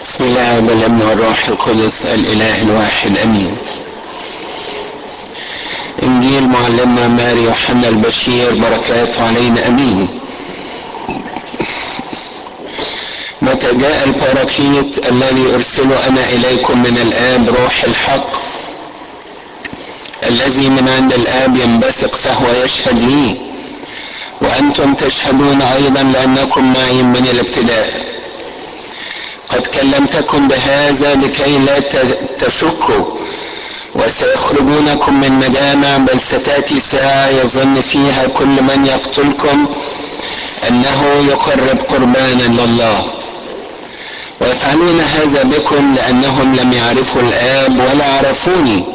بسم الله والابن والروح القدس الاله الواحد امين انجيل معلمنا ماري يوحنا البشير بركاته علينا امين متى جاء الباراكليت الذي ارسله انا اليكم من الاب روح الحق الذي من عند الاب ينبثق فهو يشهد لي وانتم تشهدون ايضا لانكم معي من الابتداء قد كلمتكم بهذا لكي لا تشكوا وسيخرجونكم من مجامع بل ستاتي ساعه يظن فيها كل من يقتلكم انه يقرب قربانا لله ويفعلون هذا بكم لانهم لم يعرفوا الاب ولا عرفوني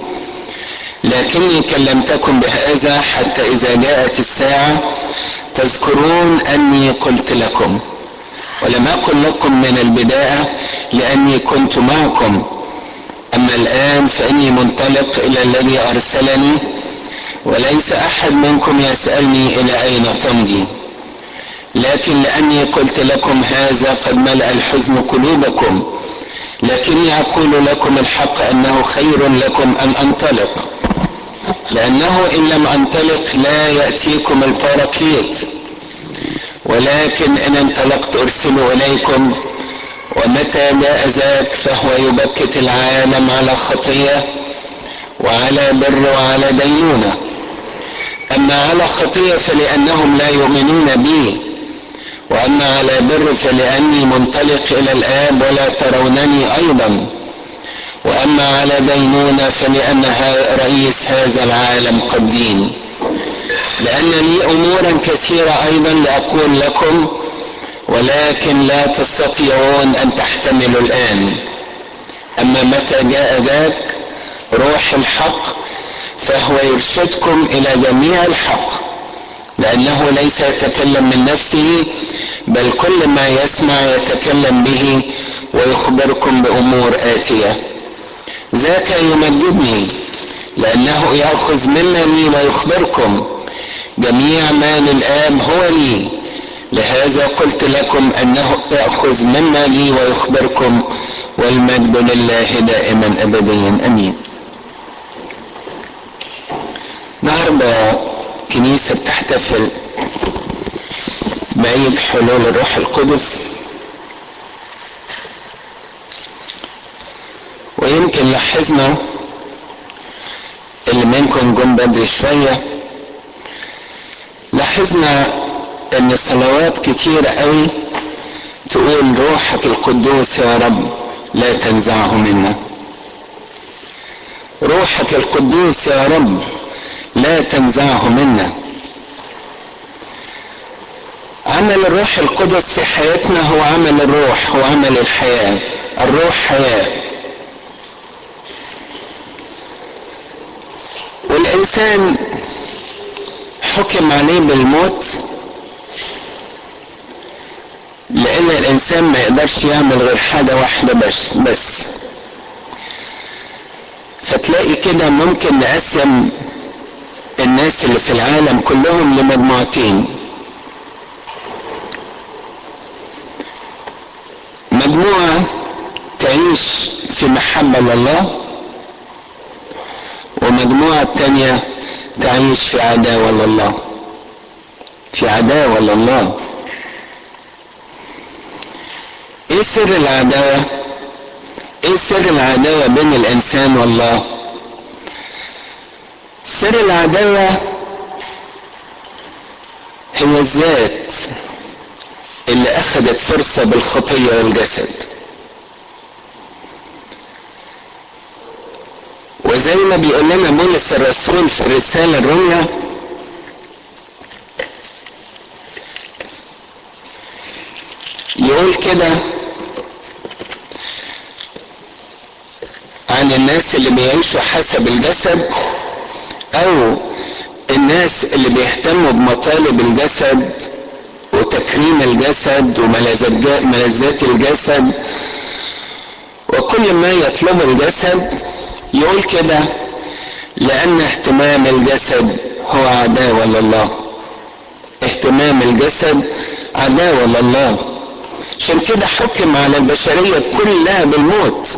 لكني كلمتكم بهذا حتى اذا جاءت الساعه تذكرون اني قلت لكم ولم اقل لكم من البدايه لاني كنت معكم اما الان فاني منطلق الى الذي ارسلني وليس احد منكم يسالني الى اين تمضي لكن لاني قلت لكم هذا قد ملا الحزن قلوبكم لكني اقول لكم الحق انه خير لكم ان انطلق لانه ان لم انطلق لا ياتيكم الباراكليت ولكن ان انطلقت ارسل اليكم ومتى جاء ذاك فهو يبكت العالم على خطيه وعلى بر وعلى دينونه اما على خطيه فلانهم لا يؤمنون بي واما على بر فلاني منطلق الى الاب ولا ترونني ايضا واما على دينونه فلان رئيس هذا العالم قد دين لأن لي أمورا كثيرة أيضا لأقول لكم ولكن لا تستطيعون أن تحتملوا الآن أما متى جاء ذاك روح الحق فهو يرشدكم إلى جميع الحق لأنه ليس يتكلم من نفسه بل كل ما يسمع يتكلم به ويخبركم بأمور آتية ذاك يمجدني لأنه يأخذ مما لي ويخبركم جميع ما للآب هو لي لهذا قلت لكم أنه يأخذ مما لي ويخبركم والمجد لله دائما أبديا أمين النهارده كنيسة تحتفل بعيد حلول الروح القدس ويمكن لاحظنا اللي منكم جم بدري شويه لاحظنا ان صلوات كتيرة قوي تقول روحك القدوس يا رب لا تنزعه منا روحك القدوس يا رب لا تنزعه منا عمل الروح القدس في حياتنا هو عمل الروح هو عمل الحياة الروح حياة والإنسان حكم عليه بالموت لان الانسان ما يقدرش يعمل غير حاجه واحده بس بس فتلاقي كده ممكن نقسم الناس اللي في العالم كلهم لمجموعتين مجموعه تعيش في محبه لله ومجموعه تانيه تعيش في عداوة لله في عداوة لله ايه سر العداوة ايه سر العداوة بين الانسان والله سر العداوة هي الذات اللي اخذت فرصة بالخطية والجسد وزي ما بيقول لنا بولس الرسول في الرسالة الرومية يقول كده عن الناس اللي بيعيشوا حسب الجسد او الناس اللي بيهتموا بمطالب الجسد وتكريم الجسد وملذات الجسد وكل ما يطلبه الجسد يقول كده لأن اهتمام الجسد هو عداوة لله اهتمام الجسد عداوة لله عشان كده حكم على البشرية كلها بالموت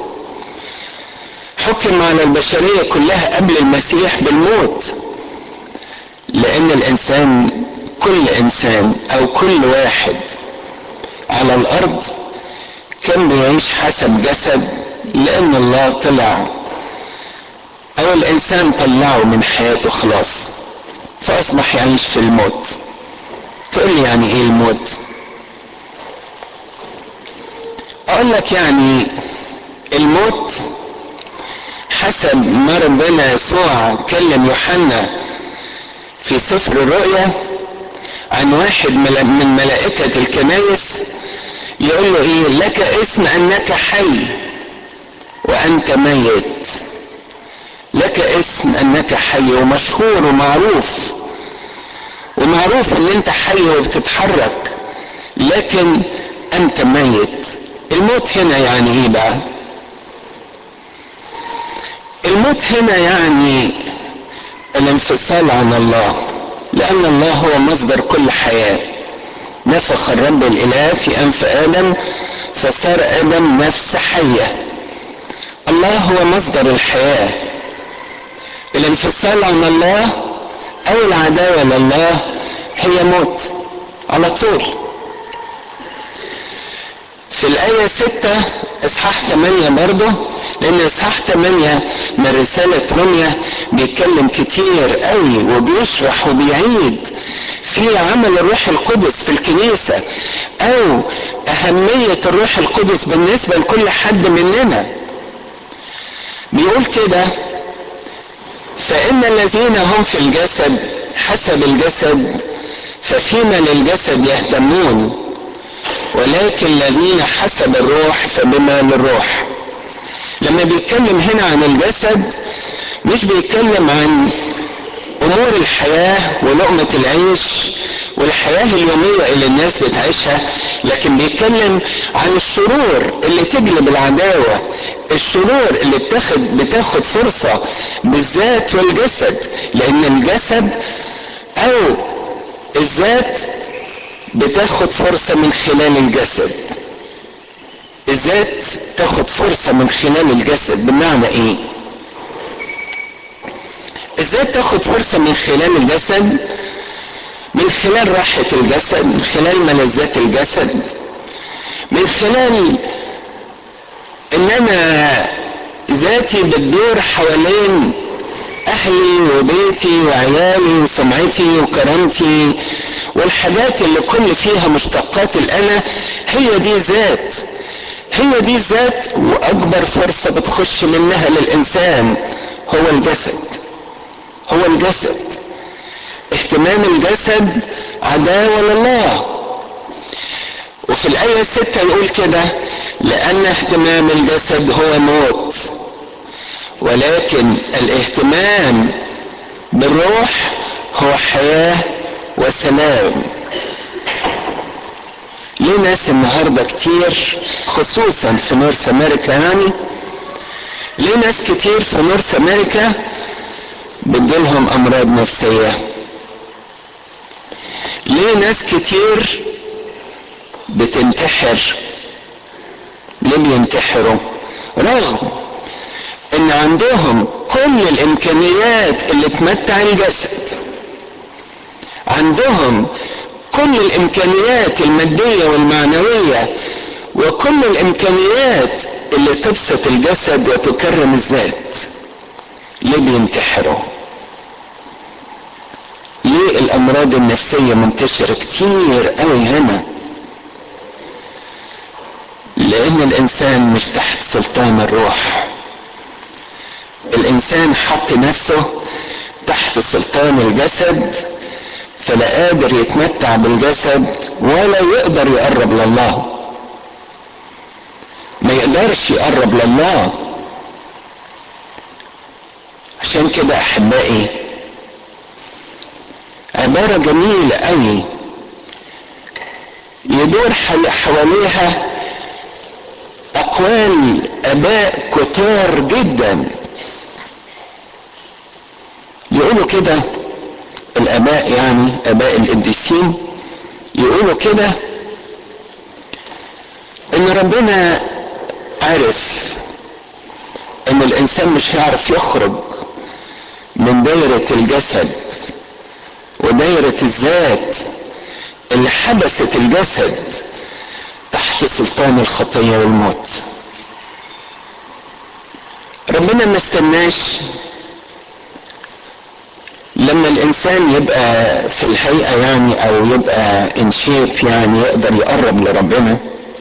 حكم على البشرية كلها قبل المسيح بالموت لأن الإنسان كل إنسان أو كل واحد على الأرض كان بيعيش حسب جسد لأن الله طلع أو الإنسان طلعه من حياته خلاص فأصبح يعيش في الموت تقول لي يعني إيه الموت؟ أقول لك يعني الموت حسب ما ربنا يسوع كلم يوحنا في سفر الرؤيا عن واحد من ملائكة الكنايس يقول له ايه لك اسم انك حي وانت ميت لك اسم انك حي ومشهور ومعروف ومعروف ان انت حي وبتتحرك لكن انت ميت الموت هنا يعني ايه بقى الموت هنا يعني الانفصال عن الله لان الله هو مصدر كل حياه نفخ الرب الاله في انف ادم فصار ادم نفس حيه الله هو مصدر الحياه الانفصال عن الله او العداوه لله هي موت على طول في الآية ستة إصحاح 8 برضه لأن إصحاح 8 من رسالة روميا بيتكلم كتير قوي وبيشرح وبيعيد في عمل الروح القدس في الكنيسة أو أهمية الروح القدس بالنسبة لكل حد مننا بيقول كده فإن الذين هم في الجسد حسب الجسد ففيما للجسد يهتمون ولكن الذين حسب الروح فبما للروح لما بيتكلم هنا عن الجسد مش بيتكلم عن امور الحياه ولقمه العيش والحياه اليوميه اللي الناس بتعيشها لكن بيتكلم عن الشرور اللي تجلب العداوه الشرور اللي بتاخد بتاخد فرصه بالذات والجسد لان الجسد او الذات بتاخد فرصة من خلال الجسد الذات تاخد فرصة من خلال الجسد بمعنى ايه الذات تاخد فرصة من خلال الجسد من خلال راحة الجسد من خلال ملذات الجسد من خلال ان انا ذاتي بتدور حوالين اهلي وبيتي وعيالي وسمعتي وكرامتي والحاجات اللي كل فيها مشتقات الانا هي دي ذات هي دي الذات واكبر فرصه بتخش منها للانسان هو الجسد هو الجسد اهتمام الجسد عداوه لله وفي الآية ستة يقول كده لأن اهتمام الجسد هو موت ولكن الاهتمام بالروح هو حياة وسلام ليه ناس النهاردة كتير خصوصا في نورث امريكا يعني ليه ناس كتير في نورث امريكا بتجيلهم امراض نفسية ليه ناس كتير بتنتحر ليه بينتحروا رغم ان عندهم كل الامكانيات اللي تمتع الجسد عندهم كل الامكانيات الماديه والمعنويه وكل الامكانيات اللي تبسط الجسد وتكرم الذات ليه بينتحروا ليه الامراض النفسيه منتشره كتير قوي هنا لان الانسان مش تحت سلطان الروح الانسان حط نفسه تحت سلطان الجسد فلا قادر يتمتع بالجسد ولا يقدر يقرب لله ما يقدرش يقرب لله عشان كده احبائي عبارة جميلة قوي يدور حواليها اقوال اباء كتار جدا يقولوا كده الاباء يعني اباء القديسين يقولوا كده ان ربنا عرف ان الانسان مش هيعرف يخرج من دايرة الجسد ودايرة الذات اللي حبست الجسد تحت سلطان الخطية والموت ربنا ما استناش لما الانسان يبقى في الهيئة يعني او يبقى ان شيب يعني يقدر يقرب لربنا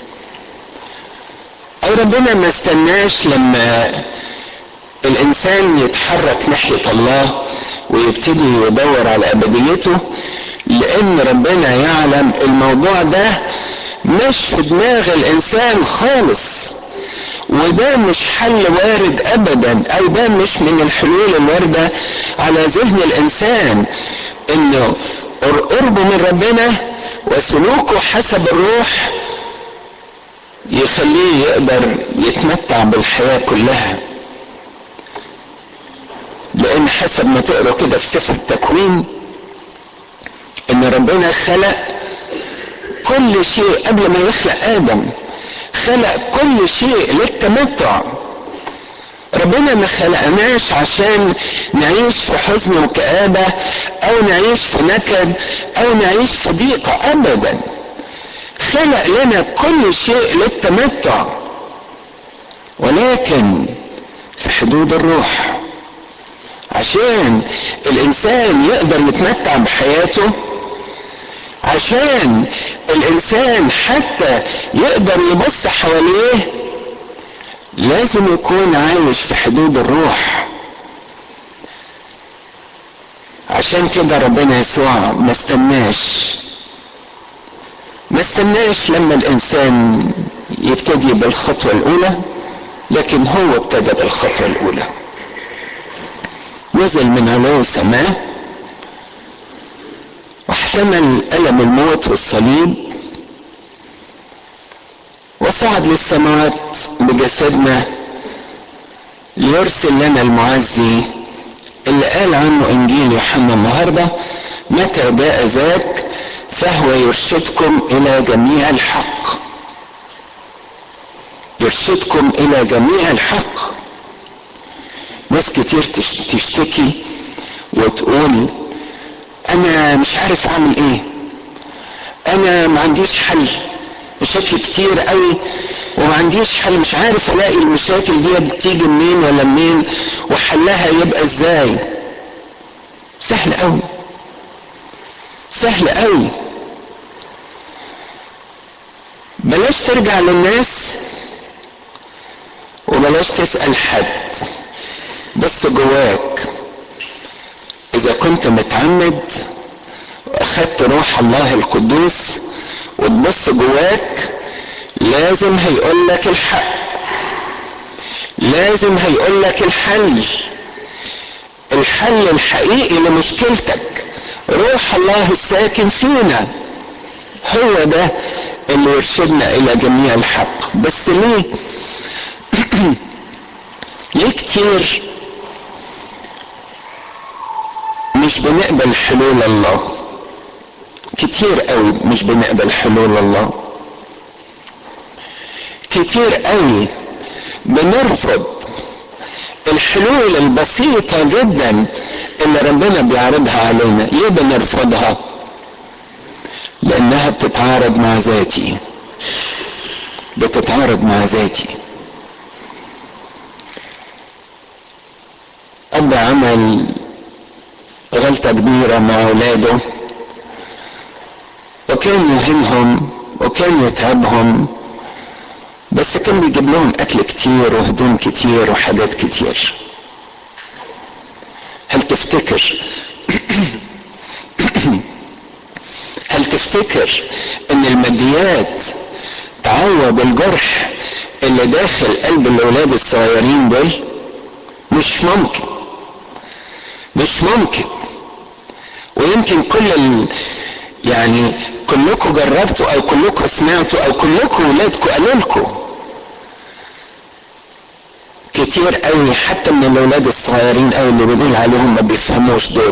او ربنا ما استناش لما الانسان يتحرك ناحية الله ويبتدي يدور على ابديته لان ربنا يعلم الموضوع ده مش في دماغ الانسان خالص وده مش حل وارد ابدا او ده مش من الحلول الوارده على ذهن الانسان انه قربه من ربنا وسلوكه حسب الروح يخليه يقدر يتمتع بالحياه كلها لان حسب ما تقرا كده في سفر التكوين ان ربنا خلق كل شيء قبل ما يخلق ادم خلق كل شيء للتمتع ربنا ما خلقناش عشان نعيش في حزن وكآبة أو نعيش في نكد أو نعيش في ضيقة أبدا خلق لنا كل شيء للتمتع ولكن في حدود الروح عشان الإنسان يقدر يتمتع بحياته عشان الانسان حتى يقدر يبص حواليه لازم يكون عايش في حدود الروح عشان كده ربنا يسوع ما استناش ما استناش لما الانسان يبتدي بالخطوه الاولى لكن هو ابتدى بالخطوه الاولى نزل من علو السماء واحتمل ألم الموت والصليب وصعد للسماوات بجسدنا ليرسل لنا المعزي اللي قال عنه إنجيل يوحنا النهاردة متى جاء ذاك فهو يرشدكم إلى جميع الحق يرشدكم إلى جميع الحق ناس كتير تشتكي وتقول انا مش عارف اعمل ايه انا ما عنديش حل مشاكل كتير قوي وما عنديش حل مش عارف الاقي المشاكل دي بتيجي منين ولا منين وحلها يبقى ازاي سهل قوي سهل قوي بلاش ترجع للناس وبلاش تسأل حد بص جواك اذا كنت متعمد واخدت روح الله القدوس وتبص جواك لازم هيقول لك الحق لازم هيقول لك الحل الحل الحقيقي لمشكلتك روح الله الساكن فينا هو ده اللي يرشدنا الى جميع الحق بس ليه ليه كتير مش بنقبل حلول الله كتير قوي مش بنقبل حلول الله كتير قوي بنرفض الحلول البسيطة جدا اللي ربنا بيعرضها علينا ليه بنرفضها لانها بتتعارض مع ذاتي بتتعارض مع ذاتي اب عمل غلطة كبيرة مع اولاده وكان يهينهم وكان يتعبهم بس كان بيجيب لهم اكل كتير وهدوم كتير وحاجات كتير هل تفتكر هل تفتكر ان الماديات تعوض الجرح اللي داخل قلب الاولاد الصغيرين دول مش ممكن مش ممكن ويمكن كل ال... يعني كلكم جربتوا او كلكم سمعتوا او كلكم ولادكم قالوا لكم كتير قوي حتى من الاولاد الصغيرين قوي اللي بنقول عليهم ما بيفهموش دول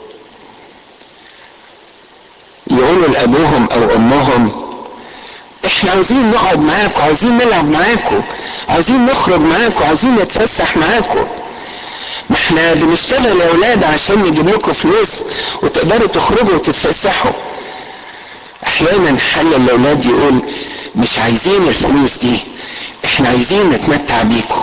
يقولوا لابوهم او امهم احنا عاوزين نقعد معاكم عاوزين نلعب معاكم عاوزين نخرج معاكم عاوزين نتفسح معاكم ما احنا بنشتغل يا اولاد عشان نجيب لكم فلوس وتقدروا تخرجوا وتتفسحوا احيانا حل الاولاد يقول مش عايزين الفلوس دي احنا عايزين نتمتع بيكم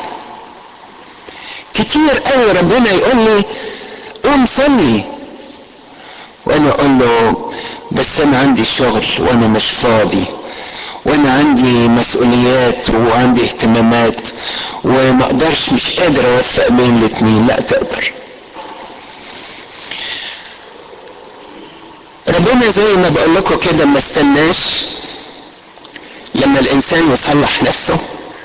كتير قوي ربنا يقول لي قوم صلي وانا اقول له بس انا عندي شغل وانا مش فاضي وانا عندي مسؤوليات وعندي اهتمامات وما اقدرش مش قادر اوفق بين الاتنين لا تقدر ربنا زي ما بقول لكم كده ما استناش لما الانسان يصلح نفسه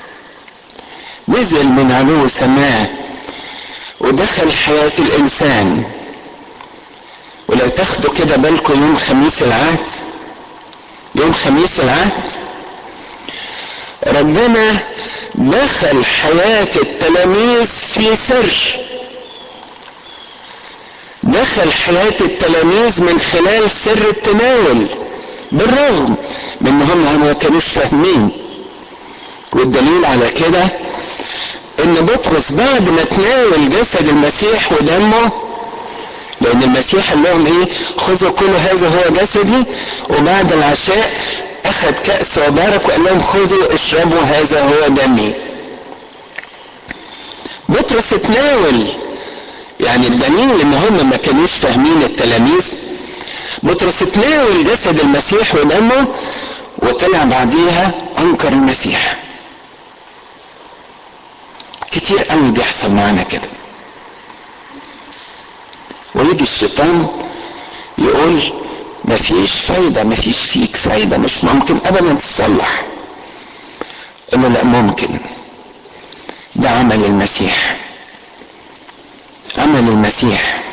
نزل من علو سماه ودخل حياة الانسان ولو تاخدوا كده بالكم يوم خميس العهد يوم خميس العهد ربنا دخل حياة التلاميذ في سر دخل حياة التلاميذ من خلال سر التناول بالرغم من ان هم ما كانوش فاهمين والدليل على كده ان بطرس بعد ما تناول جسد المسيح ودمه لان المسيح قال لهم ايه خذوا كل هذا هو جسدي وبعد العشاء اخذ كأس وبارك وقال لهم خذوا اشربوا هذا هو دمي بطرس اتناول يعني الدليل ان هم ما كانوش فاهمين التلاميذ بطرس اتناول جسد المسيح ودمه وطلع بعديها انكر المسيح كتير قوي بيحصل معانا كده ويجي الشيطان يقول مفيش فايدة مفيش فيك فايدة مش ممكن ابدا تصلح قال لا ممكن ده عمل المسيح عمل المسيح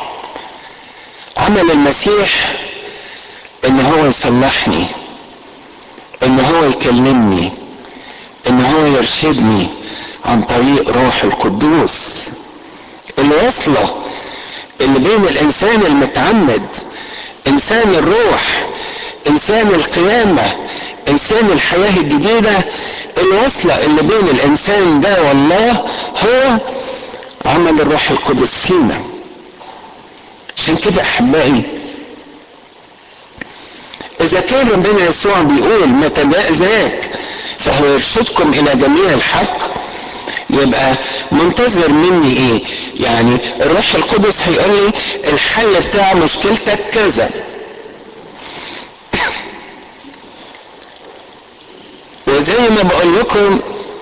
عمل المسيح ان هو يصلحني ان هو يكلمني ان هو يرشدني عن طريق روح القدوس الوصله اللي بين الانسان المتعمد انسان الروح انسان القيامه انسان الحياه الجديده الوصله اللي بين الانسان ده والله هو عمل الروح القدس فينا عشان كده احبائي اذا كان ربنا يسوع بيقول متى جاء ذاك فهو يرشدكم الى جميع الحق يبقى منتظر مني ايه يعني الروح القدس هيقول لي الحل بتاع مشكلتك كذا وزي ما بقول لكم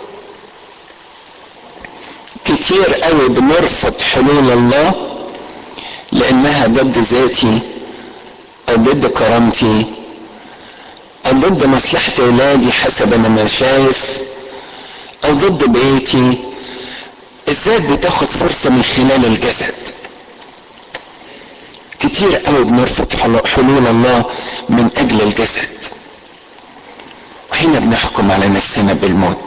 كتير قوي بنرفض حلول الله لانها ضد ذاتي او ضد كرامتي او ضد مصلحة اولادي حسب انا ما شايف او ضد بيتي الذات بتاخد فرصة من خلال الجسد كتير قوي بنرفض حلول الله من اجل الجسد وهنا بنحكم على نفسنا بالموت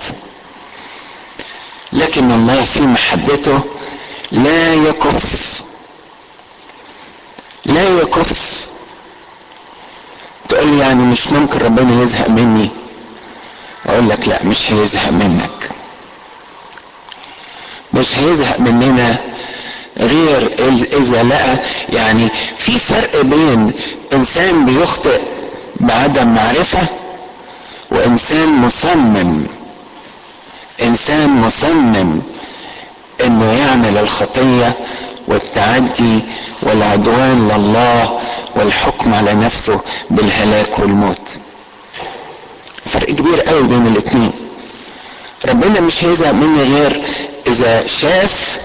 لكن الله في محبته لا يكف لا يكف تقول لي يعني مش ممكن ربنا يزهق مني اقول لك لا مش هيزهق منك مش هيزهق مننا غير اذا لقى يعني في فرق بين انسان بيخطئ بعدم معرفه وانسان مصمم انسان مصمم انه يعمل الخطيه والتعدي والعدوان لله والحكم على نفسه بالهلاك والموت فرق كبير قوي بين الاثنين ربنا مش هيزهق مني غير اذا شاف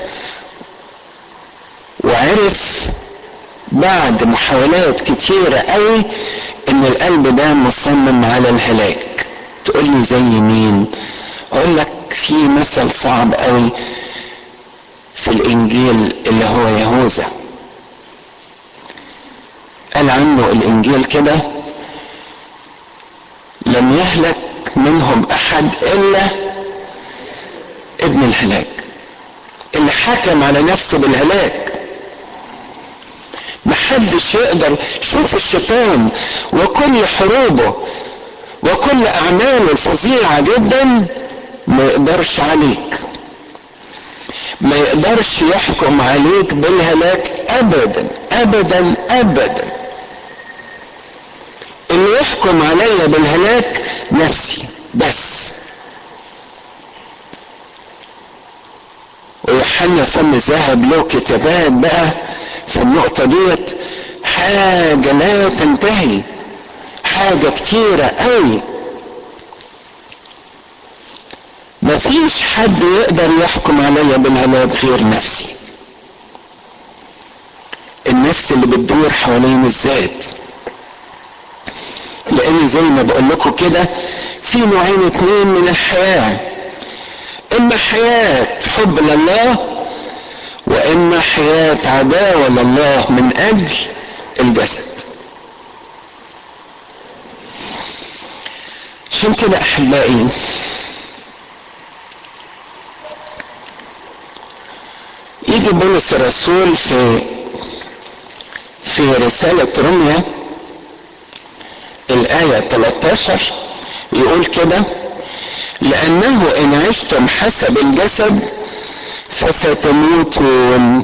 وعرف بعد محاولات كتيرة قوي ان القلب ده مصمم على الهلاك تقول لي زي مين اقول لك في مثل صعب قوي في الانجيل اللي هو يهوذا قال عنه الانجيل كده لم يهلك منهم احد الا ابن الهلاك اللي حكم على نفسه بالهلاك محدش يقدر شوف الشيطان وكل حروبه وكل اعماله الفظيعة جدا ما يقدرش عليك ما يقدرش يحكم عليك بالهلاك ابدا ابدا ابدا اللي يحكم عليا بالهلاك نفسي بس ويوحنا فم الذهب له كتابات بقى في النقطة ديت حاجة لا تنتهي حاجة كتيرة قوي مفيش حد يقدر يحكم عليا بالهلاك غير نفسي النفس اللي بتدور حوالين الذات لان زي ما بقول لكم كده في نوعين اتنين من الحياه اما حياه حب لله واما حياه عداوه لله من اجل الجسد عشان كده احبائي يجي بولس الرسول في في رسالة روميا الآية 13 يقول كده لأنه إن عشتم حسب الجسد فستموتون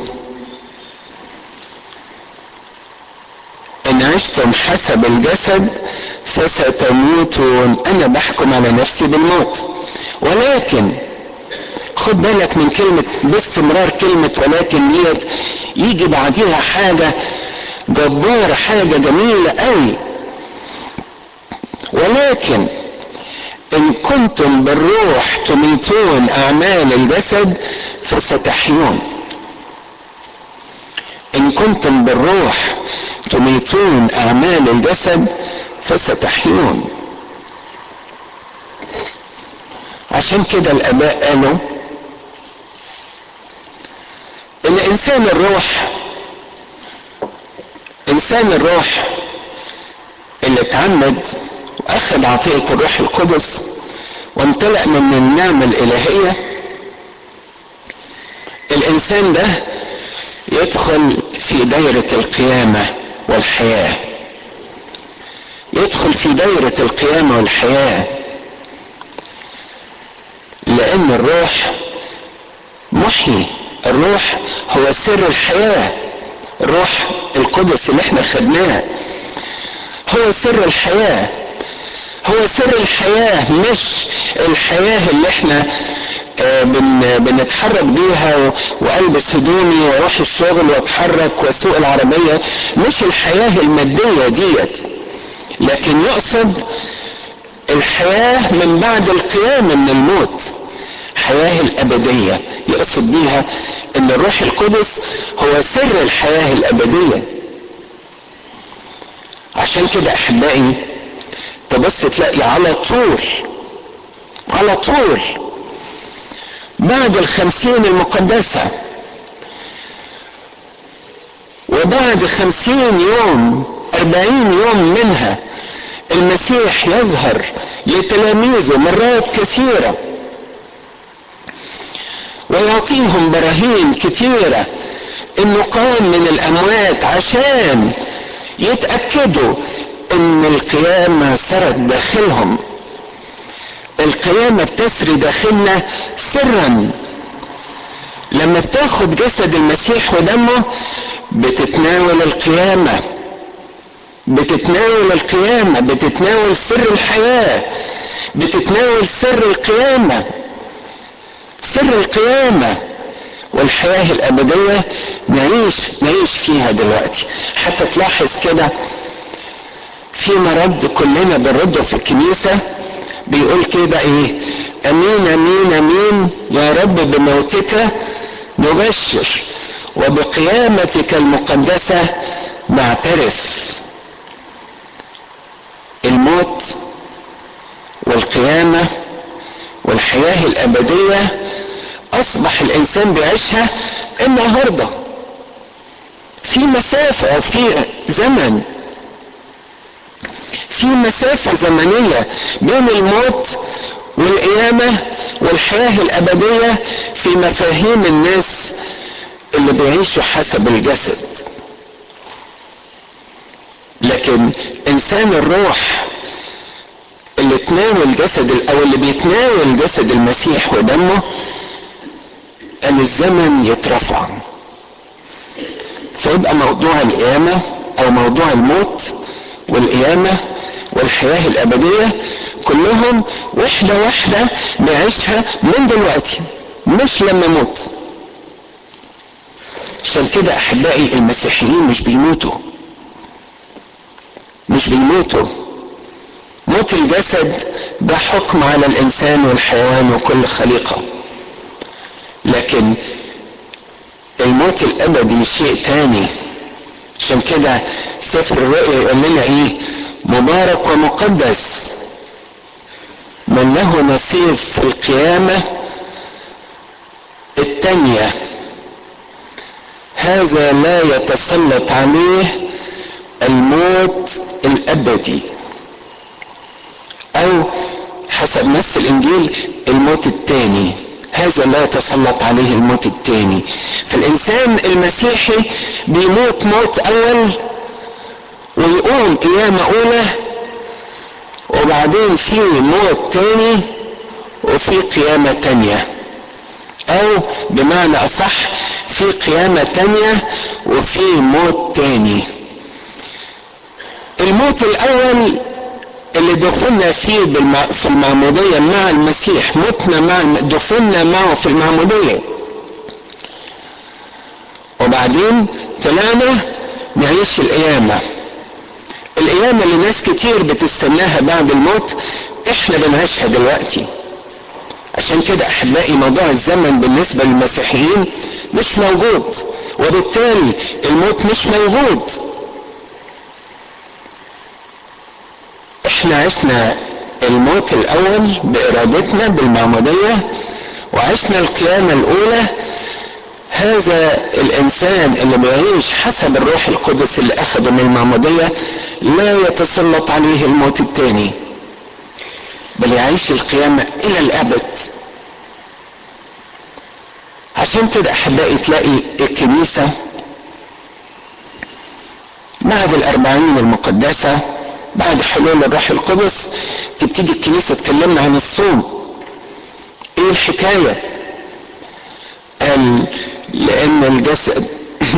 إن عشتم حسب الجسد فستموتون أنا بحكم على نفسي بالموت ولكن خد بالك من كلمة باستمرار كلمة ولكن ديت يجي بعديها حاجة جبارة حاجة جميلة قوي ولكن إن كنتم بالروح تميتون أعمال الجسد فستحيون إن كنتم بالروح تميتون أعمال الجسد فستحيون عشان كده الآباء قالوا ان انسان الروح انسان الروح اللي اتعمد واخذ عطية الروح القدس وامتلأ من النعمة الالهية الانسان ده يدخل في دايرة القيامة والحياة يدخل في دايرة القيامة والحياة لان الروح محيي الروح هو سر الحياة الروح القدس اللي احنا خدناه هو سر الحياة هو سر الحياة مش الحياة اللي احنا آه بن بنتحرك بيها والبس هدومي واروح الشغل واتحرك واسوق العربية مش الحياة المادية ديت لكن يقصد الحياة من بعد القيامة من الموت الحياة الأبدية يقصد بيها ان الروح القدس هو سر الحياة الابدية عشان كده احبائي تبص تلاقي على طول على طول بعد الخمسين المقدسة وبعد خمسين يوم أربعين يوم منها المسيح يظهر لتلاميذه مرات كثيره ويعطيهم براهين كتيرة انه قام من الاموات عشان يتأكدوا ان القيامة سرت داخلهم القيامة بتسري داخلنا سرا لما بتاخد جسد المسيح ودمه بتتناول القيامة بتتناول القيامة بتتناول سر الحياة بتتناول سر القيامة سر القيامة والحياة الأبدية نعيش نعيش فيها دلوقتي حتى تلاحظ كده في مرض كلنا بنرده في الكنيسة بيقول كده ايه امين امين امين يا رب بموتك نبشر وبقيامتك المقدسة نعترف الموت والقيامة والحياة الأبدية أصبح الإنسان بيعيشها النهاردة في مسافة أو في زمن في مسافة زمنية بين الموت والقيامة والحياة الأبدية في مفاهيم الناس اللي بيعيشوا حسب الجسد لكن إنسان الروح اللي بتناول جسد او اللي بيتناول جسد المسيح ودمه ان الزمن يترفع فيبقى موضوع القيامة او موضوع الموت والقيامة والحياة الابدية كلهم واحدة واحدة نعيشها من دلوقتي مش لما اموت عشان كده احبائي المسيحيين مش بيموتوا مش بيموتوا موت الجسد ده حكم على الانسان والحيوان وكل خليقه لكن الموت الابدي شيء تاني عشان كده سفر الرؤيا يقول لنا ايه مبارك ومقدس من له نصيب في القيامه التانيه هذا لا يتسلط عليه الموت الابدي او حسب نص الانجيل الموت الثاني هذا لا يتسلط عليه الموت الثاني فالانسان المسيحي بيموت موت اول ويقوم قيامة اولى وبعدين في موت تاني وفي قيامة تانية او بمعنى اصح في قيامة تانية وفي موت تاني الموت الاول اللي دفنا فيه بالمع... في المعمودية مع المسيح متنا مع دفنا معه في المعمودية وبعدين طلعنا نعيش القيامة القيامة اللي ناس كتير بتستناها بعد الموت احنا بنعيشها دلوقتي عشان كده احبائي موضوع الزمن بالنسبة للمسيحيين مش موجود وبالتالي الموت مش موجود احنا عشنا الموت الاول بارادتنا بالمعمودية وعشنا القيامة الاولى هذا الانسان اللي بيعيش حسب الروح القدس اللي اخده من المعمودية لا يتسلط عليه الموت الثاني بل يعيش القيامة الى الابد عشان كده احبائي تلاقي الكنيسة بعد الاربعين المقدسة بعد حلول الروح القدس تبتدي الكنيسة تكلمنا عن الصوم ايه الحكاية قال لان الجسد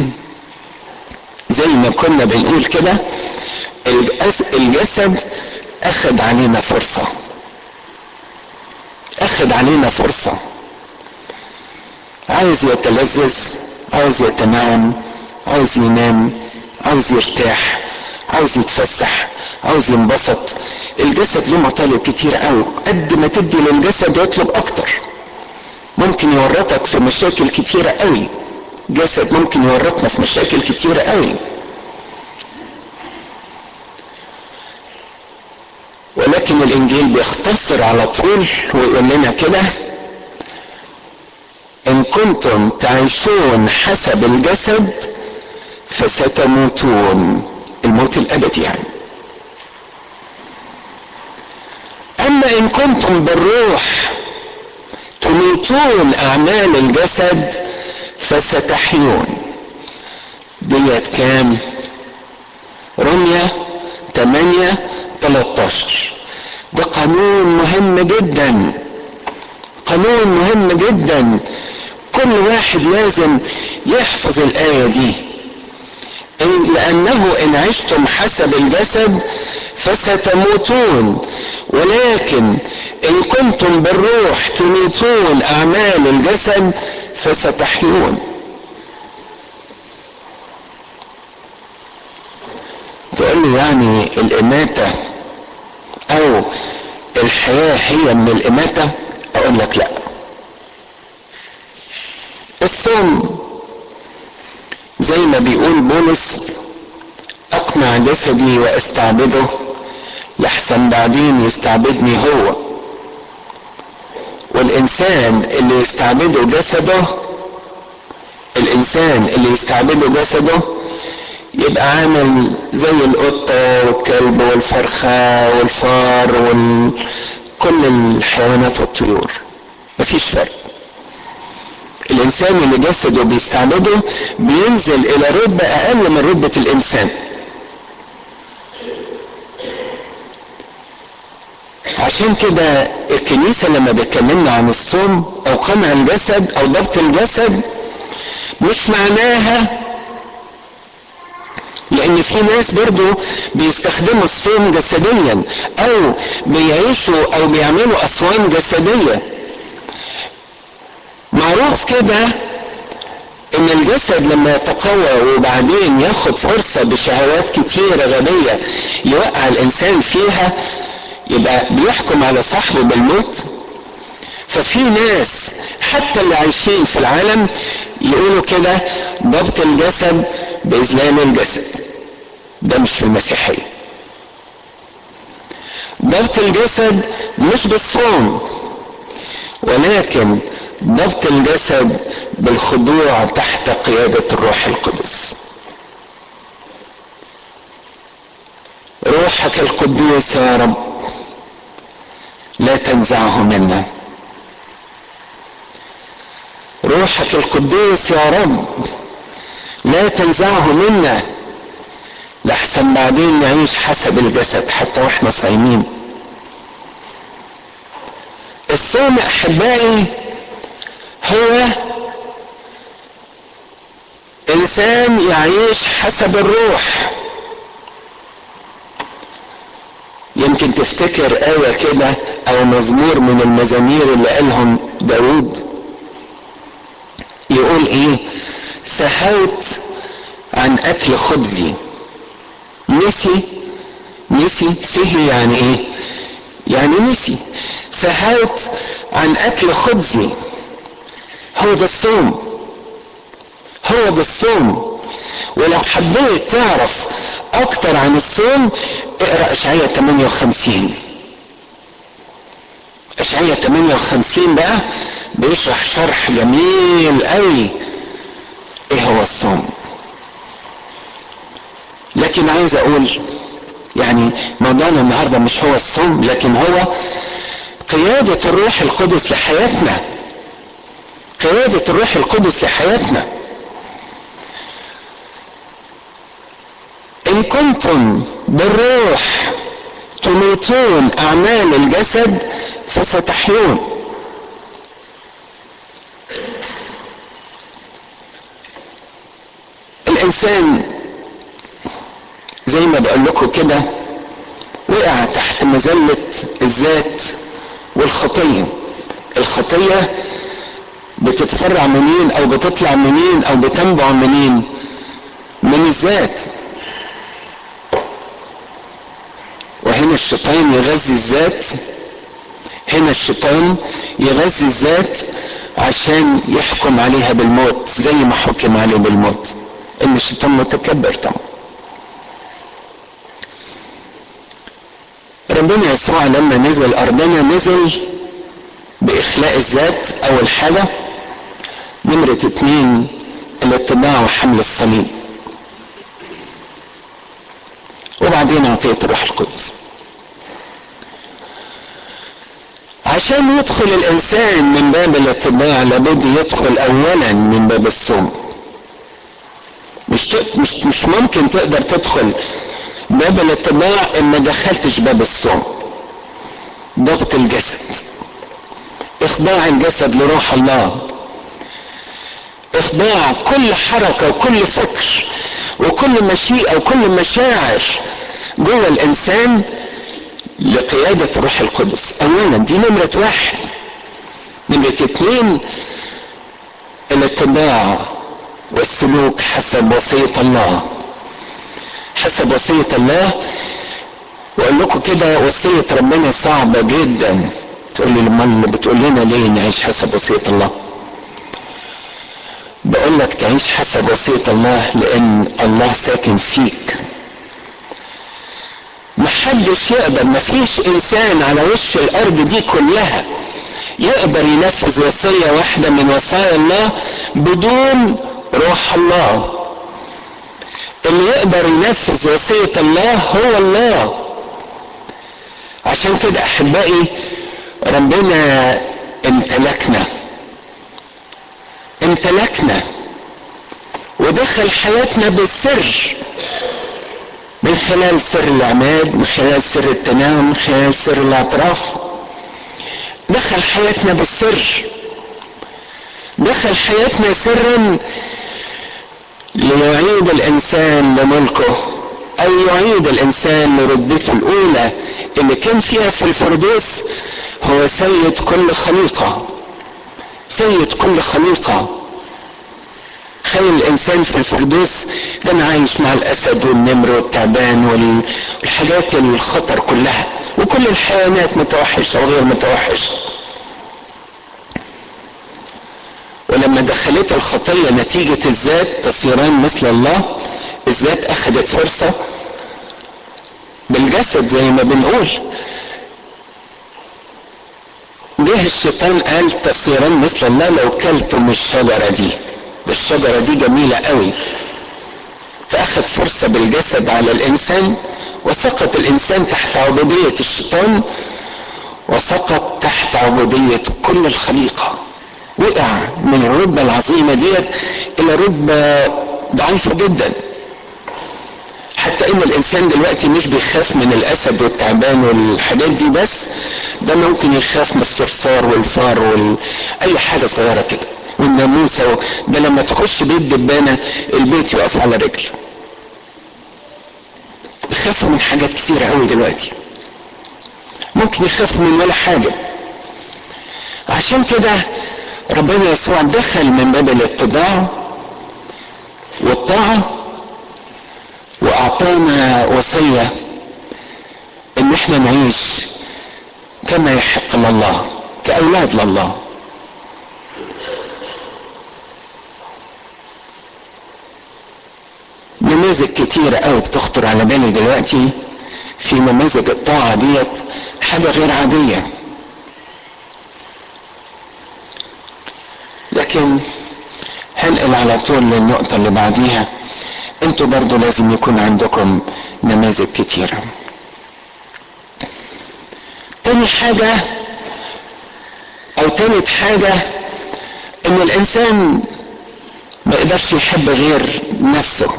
زي ما كنا بنقول كده الجسد اخد علينا فرصة اخد علينا فرصة عايز يتلذذ عايز يتنعم عايز ينام عايز يرتاح عايز يتفسح عاوز ينبسط الجسد له مطالب كتير قوي قد ما تدي للجسد يطلب اكتر ممكن يورطك في مشاكل كتيرة قوي جسد ممكن يورطنا في مشاكل كتيرة قوي ولكن الانجيل بيختصر على طول ويقول لنا كده ان كنتم تعيشون حسب الجسد فستموتون الموت الابدي يعني اما ان كنتم بالروح تميتون اعمال الجسد فستحيون ديت كام رمية 8 13 ده قانون مهم جدا قانون مهم جدا كل واحد لازم يحفظ الآية دي إن لأنه إن عشتم حسب الجسد فستموتون ولكن إن كنتم بالروح تميتون أعمال الجسد فستحيون تقول لي يعني الإماتة أو الحياة هي من الإماتة أقول لك لأ الصوم زي ما بيقول بولس اقنع جسدي واستعبده لحسن بعدين يستعبدني هو والانسان اللي يستعبده جسده الانسان اللي يستعبده جسده يبقى عامل زي القطة والكلب والفرخة والفار وكل الحيوانات والطيور مفيش فرق الانسان اللي جسده بيستعبده بينزل الى رتبة اقل من رتبة الانسان وعشان كده الكنيسة لما بتكلمنا عن الصوم او قمع الجسد او ضبط الجسد مش معناها لان في ناس برضو بيستخدموا الصوم جسديا او بيعيشوا او بيعملوا اصوام جسدية معروف كده ان الجسد لما يتقوى وبعدين ياخد فرصة بشهوات كتيرة غبية يوقع الانسان فيها يبقى بيحكم على صاحبه بالموت ففي ناس حتى اللي عايشين في العالم يقولوا كده ضبط الجسد بإذلال الجسد ده مش في المسيحية ضبط الجسد مش بالصوم ولكن ضبط الجسد بالخضوع تحت قيادة الروح القدس روحك القدوس يا رب لا تنزعه منا روحك القدوس يا رب لا تنزعه منا لحسن بعدين نعيش حسب الجسد حتى واحنا صايمين الصوم احبائي هو انسان يعيش حسب الروح يمكن تفتكر آية كده أو مزمور من المزامير اللي قالهم داود يقول إيه سهوت عن أكل خبزي نسي نسي سهي يعني إيه يعني نسي سهوت عن أكل خبزي هو ده الصوم هو ده الصوم ولو حبيت تعرف اكتر عن الصوم اقرا اشعياء 58 اشعياء 58 بقى بيشرح شرح جميل قوي ايه هو الصوم لكن عايز اقول يعني موضوعنا النهارده مش هو الصوم لكن هو قيادة الروح القدس لحياتنا قيادة الروح القدس لحياتنا إن كنتم بالروح تميتون أعمال الجسد فستحيون الإنسان زي ما بقول لكم كده وقع تحت مذلة الذات والخطية الخطية بتتفرع منين أو بتطلع منين أو بتنبع منين من الذات وهنا الشيطان يغذي الذات هنا الشيطان يغذي الذات عشان يحكم عليها بالموت زي ما حكم عليه بالموت ان الشيطان متكبر طبعا ربنا يسوع لما نزل ارضنا نزل باخلاء الذات اول حاجة نمرة اتنين الاتباع وحمل الصليب وبعدين عطية الروح القدس عشان يدخل الانسان من باب الاتباع لابد يدخل اولا من باب الصوم مش مش مش ممكن تقدر تدخل باب الاتباع ان ما دخلتش باب الصوم ضغط الجسد اخضاع الجسد لروح الله اخضاع كل حركه وكل فكر وكل مشيئه وكل مشاعر جوه الانسان لقيادة الروح القدس اولا دي نمرة واحد نمرة اتنين الاتباع والسلوك حسب وصية الله حسب وصية الله واقول لكم كده وصية ربنا صعبة جدا تقول لي لما بتقول لنا ليه نعيش حسب وصية الله بقول لك تعيش حسب وصية الله لان الله ساكن فيك محدش يقدر مفيش انسان على وش الارض دي كلها يقدر ينفذ وصية واحدة من وصايا الله بدون روح الله اللي يقدر ينفذ وصية الله هو الله عشان كده احبائي ربنا امتلكنا امتلكنا ودخل حياتنا بالسر من خلال سر العماد من خلال سر التناول من خلال سر الاعتراف دخل حياتنا بالسر دخل حياتنا سرا ليعيد الانسان لملكه او يعيد الانسان لرتبته الاولى اللي كان فيها في الفردوس هو سيد كل خليقه سيد كل خليقه تخيل الانسان في الفردوس كان عايش مع الاسد والنمر والتعبان والحاجات الخطر كلها وكل الحيوانات متوحشه وغير متوحشه ولما دخلته الخطيه نتيجه الذات تصيران مثل الله الذات اخذت فرصه بالجسد زي ما بنقول جه الشيطان قال تصيران مثل الله لو كلتم الشجره دي الشجرة دي جميلة قوي فأخذ فرصة بالجسد على الإنسان وسقط الإنسان تحت عبودية الشيطان وسقط تحت عبودية كل الخليقة وقع من الرتبة العظيمة ديت إلى رتبة ضعيفة جدا حتى ان الانسان دلوقتي مش بيخاف من الاسد والتعبان والحاجات دي بس ده ممكن يخاف من الصرصار والفار وال... اي حاجه صغيره كده والناموسه و... ده لما تخش بيت دبانه البيت يقف على رجل بيخافوا من حاجات كتيره قوي دلوقتي ممكن يخافوا من ولا حاجه عشان كده ربنا يسوع دخل من باب الاتباع والطاعه واعطانا وصيه ان احنا نعيش كما يحق لله كاولاد لله نماذج كتيرة قوي بتخطر على بالي دلوقتي في نماذج الطاعة ديت حاجة غير عادية لكن هنقل على طول للنقطة اللي بعديها انتوا برضو لازم يكون عندكم نماذج كتيرة تاني حاجة او تالت حاجة ان الانسان ما يقدرش يحب غير نفسه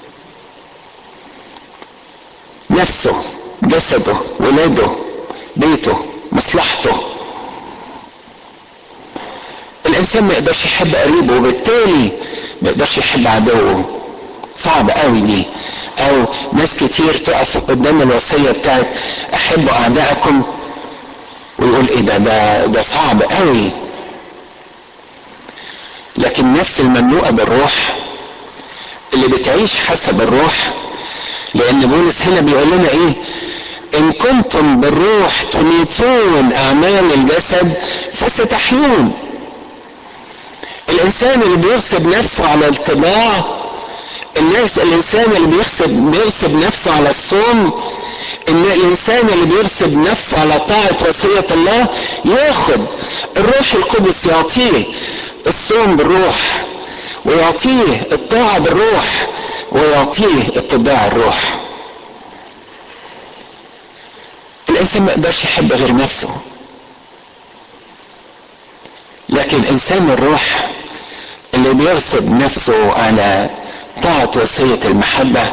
نفسه جسده ولاده بيته مصلحته الانسان ما يقدرش يحب قريبه وبالتالي ما يقدرش يحب عدوه صعب قوي دي او ناس كتير تقف قدام الوصيه بتاعت احبوا اعدائكم ويقول ايه ده ده ده صعب قوي لكن نفس المملوءه بالروح اللي بتعيش حسب الروح لان بولس هنا بيقول لنا ايه ان كنتم بالروح تميتون اعمال الجسد فستحيون الانسان اللي بيغصب نفسه على الطباع الناس الانسان اللي بيغصب بيغصب نفسه على الصوم ان الانسان اللي بيغصب نفسه على طاعة وصية الله ياخد الروح القدس يعطيه الصوم بالروح ويعطيه الطاعة بالروح ويعطيه اتباع الروح الانسان ما يقدرش يحب غير نفسه لكن انسان الروح اللي بيغصب نفسه على طاعة وصية المحبة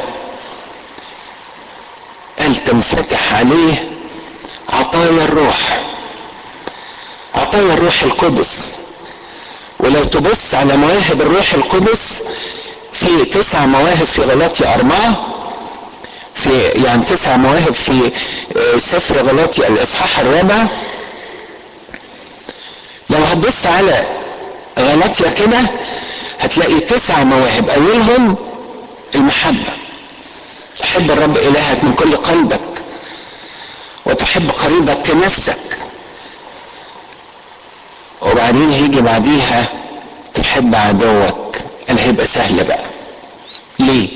قال تنفتح عليه عطايا الروح عطايا الروح القدس ولو تبص على مواهب الروح القدس في تسع مواهب في غلاطي أربعة في يعني تسع مواهب في سفر غلاطي الإصحاح الرابع لو هتبص على غلاطيا كده هتلاقي تسع مواهب أولهم المحبة تحب الرب إلهك من كل قلبك وتحب قريبك كنفسك وبعدين هيجي بعديها تحب عدوك اللي هيبقى سهل بقى ليه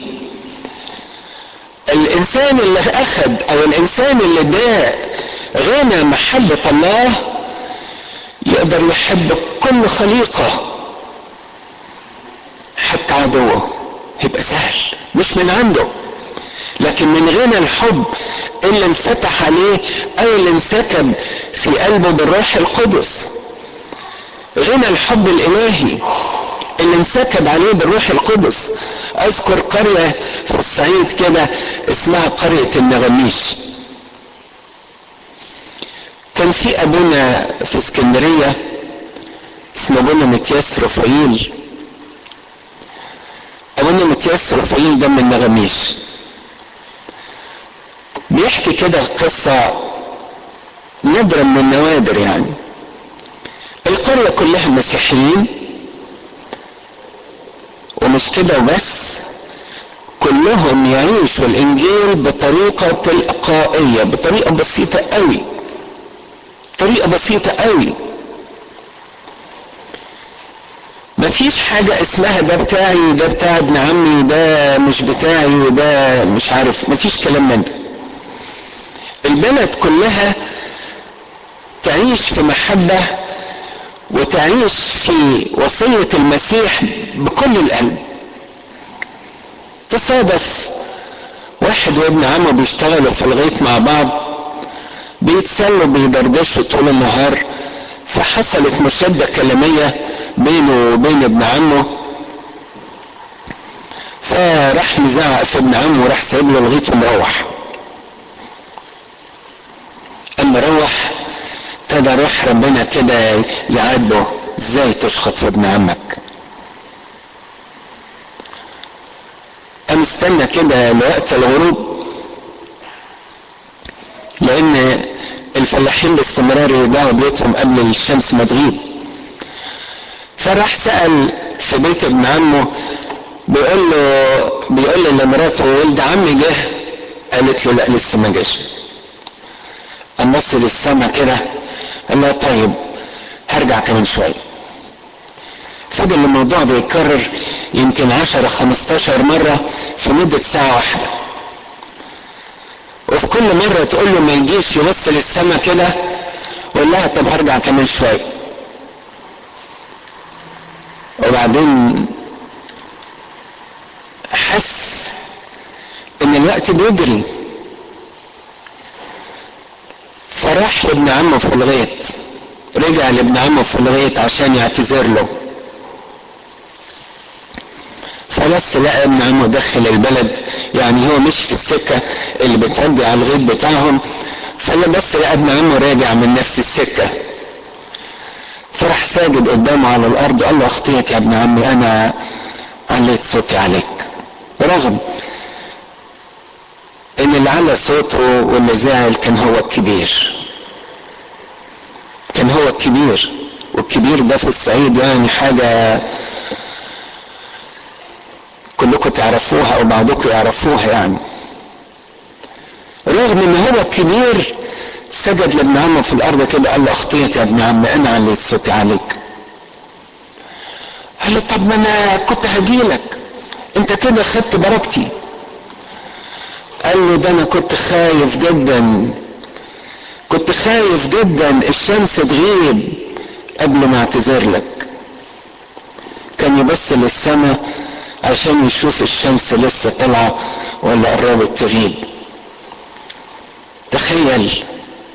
الانسان اللي اخذ او الانسان اللي ده غنى محبة الله يقدر يحب كل خليقة حتى عدوه يبقى سهل مش من عنده لكن من غنى الحب اللي انفتح عليه او اللي انسكب في قلبه بالروح القدس غنى الحب الالهي اللي انسكب عليه بالروح القدس اذكر قرية في الصعيد كده اسمها قرية النغميش كان كان في ابونا في اسكندريه اسمه ابونا متياس رفايل ابونا متياس رفايل ده من نغميش بيحكي كده قصة نادرة من النوادر يعني القرية كلها مسيحيين ومش كده وبس كلهم يعيشوا الانجيل بطريقة تلقائية بطريقة بسيطة قوي طريقة بسيطة قوي مفيش حاجة اسمها ده بتاعي وده بتاع ابن عمي وده مش بتاعي وده مش عارف مفيش كلام من ده البلد كلها تعيش في محبة وتعيش في وصية المسيح بكل القلب تصادف واحد وابن عمه بيشتغلوا في الغيط مع بعض بيتسلوا بيدردشوا طول النهار فحصلت مشادة كلامية بينه وبين ابن عمه فراح مزعق في ابن عمه وراح سايب له الغيط ومروح اما روح ابتدى روح ربنا كده يعاتبه ازاي تشخط في ابن عمك قام استنى كده لوقت الغروب لان الفلاحين باستمرار يرجعوا بيوتهم قبل الشمس ما تغيب فراح سأل في بيت ابن عمه بيقول له بيقول له لمراته ولد عمي جه قالت له لا لسه ما جاش قام بص للسما كده قال لها طيب هرجع كمان شويه فضل الموضوع ده يتكرر يمكن 10 15 مرة في مدة ساعة واحدة وفي كل مرة تقول له ما يجيش يبص للسما كده ويقول لها طب هرجع كمان شوية وبعدين حس ان الوقت بيجري فراح لابن عمه في الغيط رجع لابن عمه في الغيط عشان يعتذر له فبس لقى ابن عمه دخل البلد يعني هو مش في السكة اللي بتودي على الغيط بتاعهم فلا بس لقى ابن عمه راجع من نفس السكة فراح ساجد قدامه على الارض وقال له اخطيت يا ابن عمي انا عليت صوتي عليك رغم ان اللي على صوته واللي زعل كان هو الكبير كان هو الكبير والكبير ده في الصعيد يعني حاجة كلكم تعرفوها او بعضكم يعرفوها يعني رغم ان هو الكبير سجد لابن عمه في الارض كده قال له اخطيت يا ابن عم انا عليت صوتي عليك قال له طب ما انا كنت هجيلك انت كده خدت بركتي قال له ده انا كنت خايف جدا كنت خايف جدا الشمس تغيب قبل ما اعتذر لك كان يبص للسماء عشان يشوف الشمس لسه طالعه ولا قربت تغيب تخيل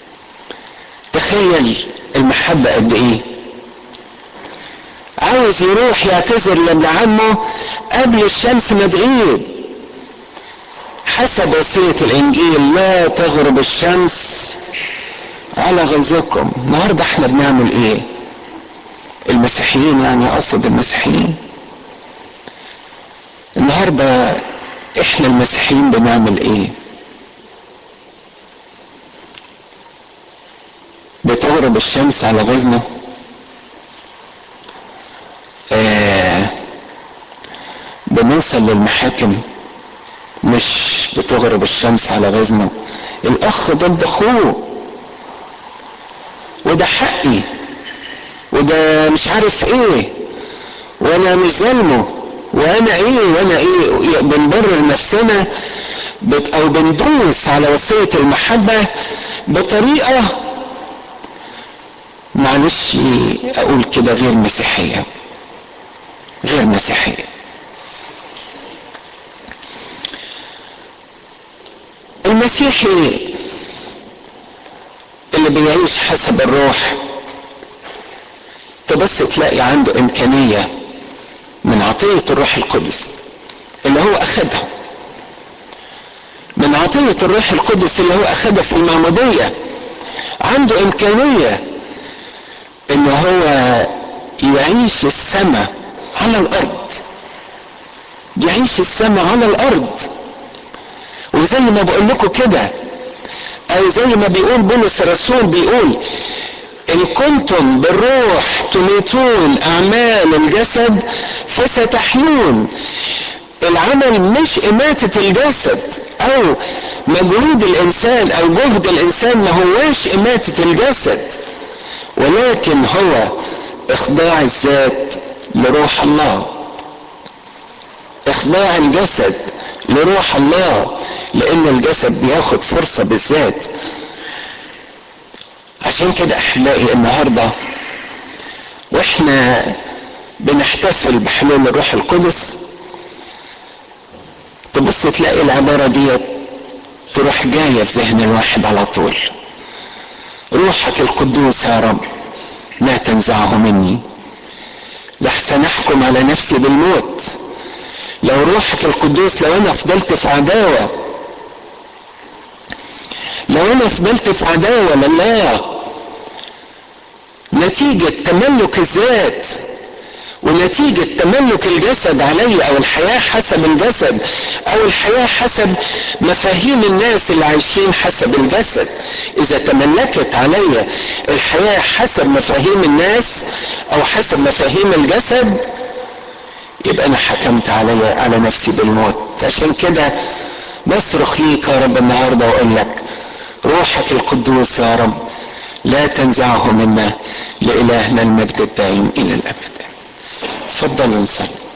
تخيل المحبة قد ايه عاوز يروح يعتذر لابن عمه قبل الشمس ما تغيب حسب وصية الانجيل لا تغرب الشمس على غيظكم النهارده احنا بنعمل ايه المسيحيين يعني اقصد المسيحيين النهارده احنا المسيحيين بنعمل ايه بتغرب الشمس على غزنا آه بنوصل للمحاكم مش بتغرب الشمس على غزنا الاخ ضد اخوه وده حقي وده مش عارف ايه وانا مش ظالمه وانا ايه وانا ايه بنبرر نفسنا او بندوس على وصية المحبة بطريقة معلش اقول كده غير مسيحية غير مسيحية المسيحي اللي بيعيش حسب الروح تبص تلاقي عنده امكانية من عطية الروح القدس اللي هو اخدها من عطية الروح القدس اللي هو اخدها في المعمودية عنده امكانية ان هو يعيش السماء على الارض يعيش السماء على الارض وزي ما بقول لكم كده او زي ما بيقول بولس الرسول بيقول ان كنتم بالروح تميتون اعمال الجسد فستحيون العمل مش اماتة الجسد او مجهود الانسان او جهد الانسان ما هواش اماتة الجسد ولكن هو اخضاع الذات لروح الله اخضاع الجسد لروح الله لان الجسد بياخد فرصة بالذات عشان كده احبائي النهارده واحنا بنحتفل بحلول الروح القدس تبص تلاقي العبارة دي تروح جاية في ذهن الواحد على طول روحك القدوس يا رب لا تنزعه مني لحسن احكم على نفسي بالموت لو روحك القدوس لو انا فضلت في عداوة لو انا فضلت في عداوة لله نتيجة تملك الذات ونتيجة تملك الجسد علي او الحياة حسب الجسد او الحياة حسب مفاهيم الناس اللي عايشين حسب الجسد اذا تملكت علي الحياة حسب مفاهيم الناس او حسب مفاهيم الجسد يبقى انا حكمت علي على نفسي بالموت عشان كده بصرخ ليك يا رب النهارده واقول لك روحك القدوس يا رب لا تنزعه منا لإلهنا المجد الدائم إلى الأبد تفضلوا نصلي